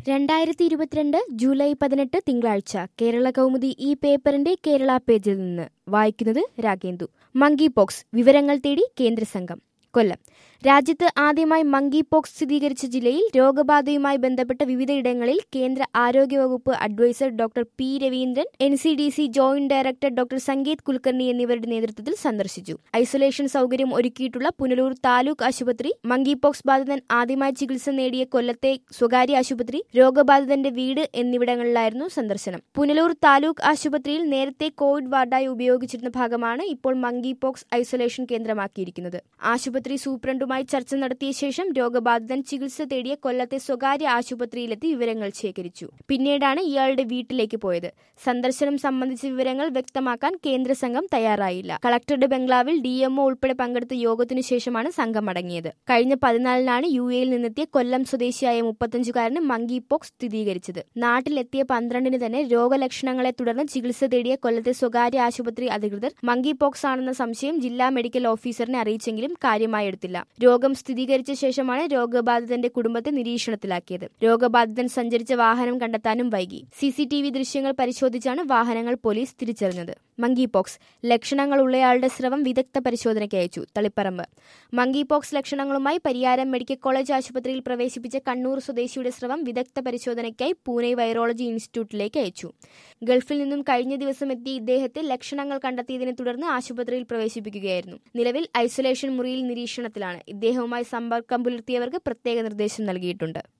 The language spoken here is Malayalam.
രണ്ടായിരത്തി ഇരുപത്തിരണ്ട് ജൂലൈ പതിനെട്ട് തിങ്കളാഴ്ച കേരള കൗമുദി ഈ പേപ്പറിന്റെ കേരള പേജിൽ നിന്ന് വായിക്കുന്നത് രാഗേന്ദു മങ്കി പോക്സ് വിവരങ്ങൾ തേടി കേന്ദ്ര സംഘം കൊല്ലം രാജ്യത്ത് ആദ്യമായി മങ്കി പോക്സ് സ്ഥിരീകരിച്ച ജില്ലയിൽ രോഗബാധയുമായി ബന്ധപ്പെട്ട വിവിധയിടങ്ങളിൽ കേന്ദ്ര ആരോഗ്യവകുപ്പ് adviser doctor P Raveendran N C D C joint director doctor Sangeeth Kulkarni എന്നിവരുടെ നേതൃത്വത്തിൽ സന്ദർശിച്ചു ഐസൊലേഷൻ സൗകര്യം ഒരുക്കിയിട്ടുള്ള പുനലൂർ താലൂക്ക് ആശുപത്രി മങ്കി പോക്സ് ബാധിതൻ ആദ്യമായി ചികിത്സ നേടിയ കൊല്ലത്തെ സ്വകാര്യ ആശുപത്രി രോഗബാധിതന്റെ വീട് എന്നിവിടങ്ങളിലായിരുന്നു സന്ദർശനം പുനലൂർ താലൂക്ക് ആശുപത്രിയിൽ നേരത്തെ കോവിഡ് വാർഡായി ഉപയോഗിച്ചിരുന്ന ഭാഗമാണ് ഇപ്പോൾ മങ്കി പോക്സ് ഐസൊലേഷൻ കേന്ദ്രമാക്കിയിരിക്കുന്നത് ആശുപത്രി സൂപ്രണ്ടുമായി ചർച്ച നടത്തിയ ശേഷം രോഗബാധിതൻ ചികിത്സ തേടിയ കൊല്ലത്തെ സ്വകാര്യ ആശുപത്രിയിലെത്തി വിവരങ്ങൾ ശേഖരിച്ചു പിന്നീടാണ് ഇയാളുടെ വീട്ടിലേക്ക് പോയത് സന്ദർശനം സംബന്ധിച്ച വിവരങ്ങൾ വ്യക്തമാക്കാൻ കേന്ദ്ര സംഘം തയ്യാറായില്ല കളക്ടറുടെ ബംഗ്ലാവിൽ ഡിഎംഒ ഉൾപ്പെടെ പങ്കെടുത്ത യോഗത്തിനു ശേഷമാണ് സംഘം മടങ്ങിയത് കഴിഞ്ഞ പതിനാലിനാണ് യു എയിൽ നിന്നെത്തിയ കൊല്ലം സ്വദേശിയായ മുപ്പത്തഞ്ചുകാരന് മങ്കി പോക്സ് സ്ഥിരീകരിച്ചത് നാട്ടിലെത്തിയ പന്ത്രണ്ടിന് തന്നെ രോഗലക്ഷണങ്ങളെ തുടർന്ന് ചികിത്സ തേടിയ കൊല്ലത്തെ സ്വകാര്യ ആശുപത്രി അധികൃതർ മങ്കി പോക്സ് ആണെന്ന സംശയം ജില്ലാ മെഡിക്കൽ ഓഫീസറിനെ അറിയിച്ചെങ്കിലും കാര്യമായി എടുത്തില്ല രോഗം സ്ഥിരീകരിച്ച ശേഷമാണ് രോഗബാധിതന്റെ കുടുംബത്തെ നിരീക്ഷണത്തിലാക്കിയത് രോഗബാധിതൻ സഞ്ചരിച്ച വാഹനം കണ്ടെത്താനും വൈകി സി സി ടി വി ദൃശ്യങ്ങൾ പരിശോധിച്ചാണ് വാഹനങ്ങൾ പോലീസ് തിരിച്ചറിഞ്ഞത് മങ്കി പോക്സ് ലക്ഷണങ്ങളുള്ളയാളുടെ സ്രവം വിദഗ്ധ പരിശോധനയ്ക്ക് അയച്ചു തളിപ്പറമ്പ് മങ്കി പോക്സ് ലക്ഷണങ്ങളുമായി പരിയാരം മെഡിക്കൽ കോളേജ് ആശുപത്രിയിൽ പ്രവേശിപ്പിച്ച കണ്ണൂർ സ്വദേശിയുടെ സ്രവം വിദഗ്ധ പരിശോധനയ്ക്കായി പൂനെ വൈറോളജി ഇൻസ്റ്റിറ്റ്യൂട്ടിലേക്ക് അയച്ചു ഗൾഫിൽ നിന്നും കഴിഞ്ഞ ദിവസം എത്തിയ ഇദ്ദേഹത്തെ ലക്ഷണങ്ങൾ കണ്ടെത്തിയതിനെ തുടർന്ന് ആശുപത്രിയിൽ പ്രവേശിപ്പിക്കുകയായിരുന്നു നിലവിൽ ഐസൊലേഷൻ മുറിയിൽ നിരീക്ഷണത്തിലാണ് ഇദ്ദേഹവുമായി സമ്പർക്കം പുലർത്തിയവർക്ക് പ്രത്യേക നിർദ്ദേശം നൽകിയിട്ടുണ്ട്